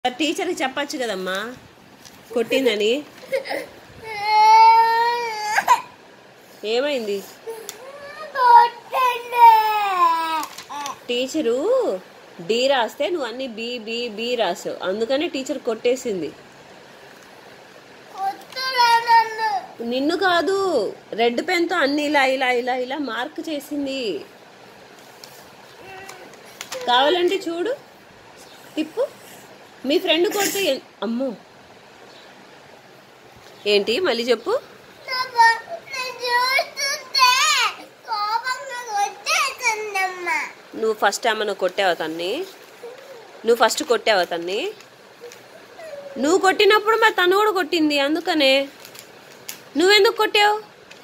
టీచర్కి చెప్పచ్చు కదమ్మా కొట్టిందని ఏమైంది టీచరు డి రాస్తే నువ్వు అన్ని బి బి బి రాసావు అందుకని టీచర్ కొట్టేసింది నిన్ను కాదు రెడ్ పెన్తో అన్ని ఇలా ఇలా ఇలా ఇలా మార్క్ చేసింది కావాలంటే చూడు తిప్పు మీ ఫ్రెండ్ కొడితే ఎన్- అమ్మో ఏంటి మళ్ళీ చెప్పు నువ్వు ఫస్ట్ ఏమన్నా కొట్టావా తన్ని నువ్వు ఫస్ట్ కొట్టావా తన్ని నువ్వు కొట్టినప్పుడు మరి తను కూడా కొట్టింది అందుకనే నువ్వెందుకు కొట్టావు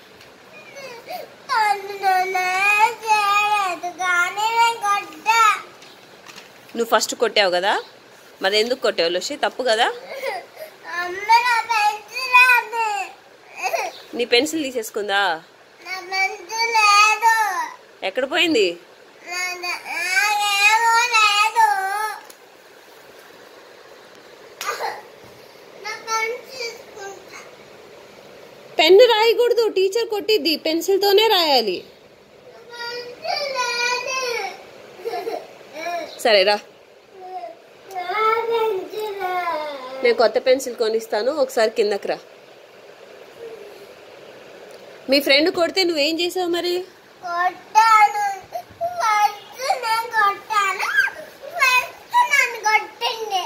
నువ్వు ఫస్ట్ కొట్టావు కదా మరి ఎందుకు కొట్టావు లోషి తప్పు కదా నీ పెన్సిల్ తీసేసుకుందా ఎక్కడ పోయింది పెన్ను రాయకూడదు టీచర్ కొట్టిద్ది పెన్సిల్తోనే రాయాలి సరే రా నేను కొత్త పెన్సిల్ కొనిస్తాను ఒకసారి కిందకి రా మీ ఫ్రెండ్ కొడితే నువ్వేం చేసావు మరి కొట్టాను ఫస్ట్ నేను కొట్టాను ఫస్ట్ నన్ను కొట్టింది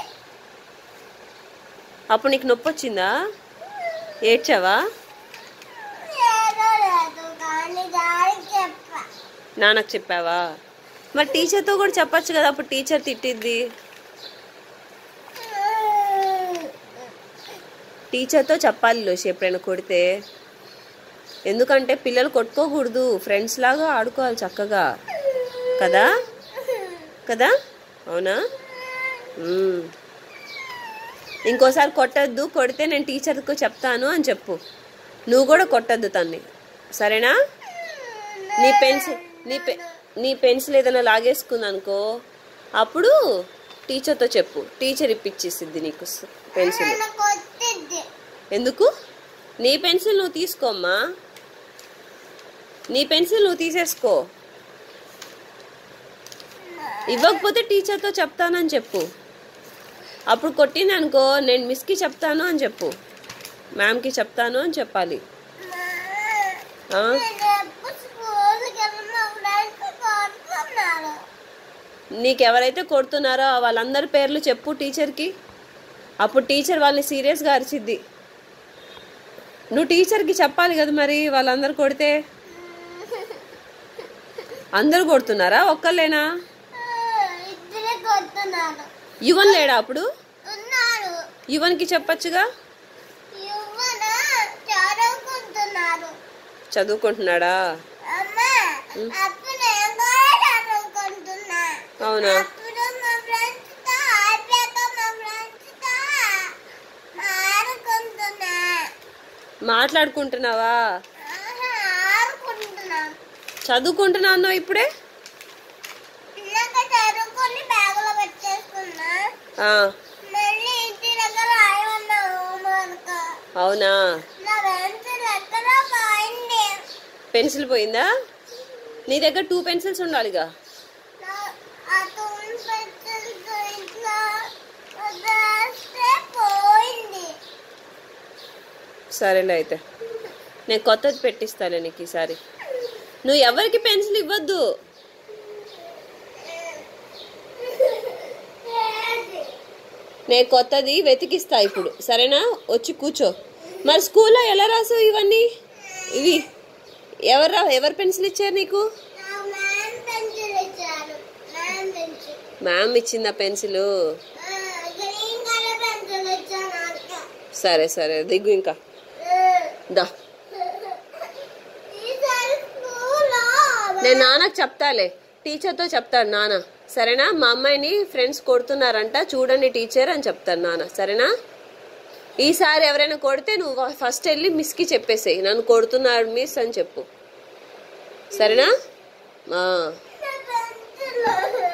అప్పుడు నీకు నొప్పి వచ్చిందా ఏడ్చావా ఏదో లేదు కానీ దానికి చెప్పా నాన్నకు చెప్పావా మరి టీచర్తో కూడా చెప్పొచ్చు కదా అప్పుడు టీచర్ తిట్టిద్ది టీచర్తో చెప్పాలి లోషి ఎప్పుడైనా కొడితే ఎందుకంటే పిల్లలు కొట్టుకోకూడదు ఫ్రెండ్స్ లాగా ఆడుకోవాలి చక్కగా కదా కదా అవునా మ్మ్. ఇంకోసారి కొట్టద్దు కొడితే నేను టీచర్కు చెప్తాను అని చెప్పు నువ్వు కూడా కొట్టద్దు తన్ని సరేనా నీ పెన్సిల్ నీ పె నీ పెన్సిల్ ఏదైనా లాగేసుకుంది అనుకో అప్పుడు టీచర్తో చెప్పు టీచర్ ఇప్పించేసిద్ది నీకు స్- పెన్సిల్ నన్ను కొట్టింది ఎందుకు నీ పెన్సిల్ నువ్వు తీసుకోమ్మా నీ పెన్సిల్ నువ్వు తీసేసుకో ఇవ్వకపోతే టీచర్తో చెప్తానని చెప్పు అప్పుడు కొట్టింది అనుకో నేను మిస్కి చెప్తాను అని చెప్పు మ్యామ్కి చెప్తాను అని చెప్పాలి ఆ? నేను ఎప్పుడు స్కూల్కి వెళ్ళిన ఫ్రెండ్స్ కొడుతున్నారు నీకెవరైతే కొడుతున్నారో వాళ్ళందరి పేర్లు చెప్పు టీచర్కి అప్పుడు టీచర్ వాళ్ళని సీరియస్గా అరిచిద్ది నువ్వు టీచర్కి చెప్పాలి కదా మరి వాళ్ళందరు కొడితే అందరు కొడుతున్నారా ఒక్కళ్ళేనా ఇద్దరే కొడుతున్నారు యువన్ లేడా అప్పుడు ఉన్నారు యువన్కి చెప్పొచ్చుగా యువన చదువుకుంటున్నారు చదువుకుంటున్నాడా అమ్మా అప్పుడు నేను కూడా చదువుకుంటున్నా అవునా అప్పుడు మా ఫ్రెండ్స్ తో ఆడాక మా ఫ్రెండ్స్ తో ఆడుకుంటున్నా మాట్లాడుకుంటున్నావా ఆహా, ఆడుకుంటున్నా చదువుకుంటున్నా అన్నావు ఇప్పుడే ఇందాక చదువుకొని బ్యాగులో పెట్టేసుకున్నా ఆ, మళ్ళీ ఇంటి దగ్గర రాయమన్నా హోంవర్క్ అవునా నా పెన్సిల్ ఎక్కడ పోయింది పెన్సిల్ పోయిందా నీ దగ్గర టూ పెన్సిల్స్ ఉండాలిగా నా- ఆ తూన్ పెన్సిల్స్ ఇంట్లో వదిలేస్తే పోయింది సరేలే అయితే నేను కొత్తది పెట్టిస్తాలే నీకు ఈసారి నువ్వు ఎవరికి పెన్సిల్ ఇవ్వద్దు ఏది? నేను కొత్తది వెతికిస్తా ఇప్పుడు సరేనా వచ్చి కూర్చో మరి స్కూల్లో ఎలా రాసావు ఇవన్నీ ఇవి ఎవరు రా- ఎవరు పెన్సిల్ ఇచ్చారు నీకు నా మ్యామ్ పెన్సిల్ ఇచ్చారు మ్యామ్ పెన్సిల్ మ్యామ్ ఇచ్చిందా పెన్సిల్ ఆ, గ్రీన్ కలర్ పెన్సిల్ ఇచ్చాను అక్క సరే సరే దిగు ఇంకా దా ఈసారి స్కూల్లో నేను నాన్నకు చెప్తాలే టీచర్తో చెప్తాను నాన్న సరేనా మా అమ్మాయిని ఫ్రెండ్స్ కొడుతున్నారంట చూడండి టీచర్ అని చెప్తాను నాన్న సరేనా ఈసారి ఎవరైనా కొడితే నువ్వు ఫస్ట్ వెళ్ళి మిస్కి చెప్పేసేయి నన్ను కొడుతున్నాడు మిస్ అని చెప్పు సరేనా ఆ. నా పెన్సిల్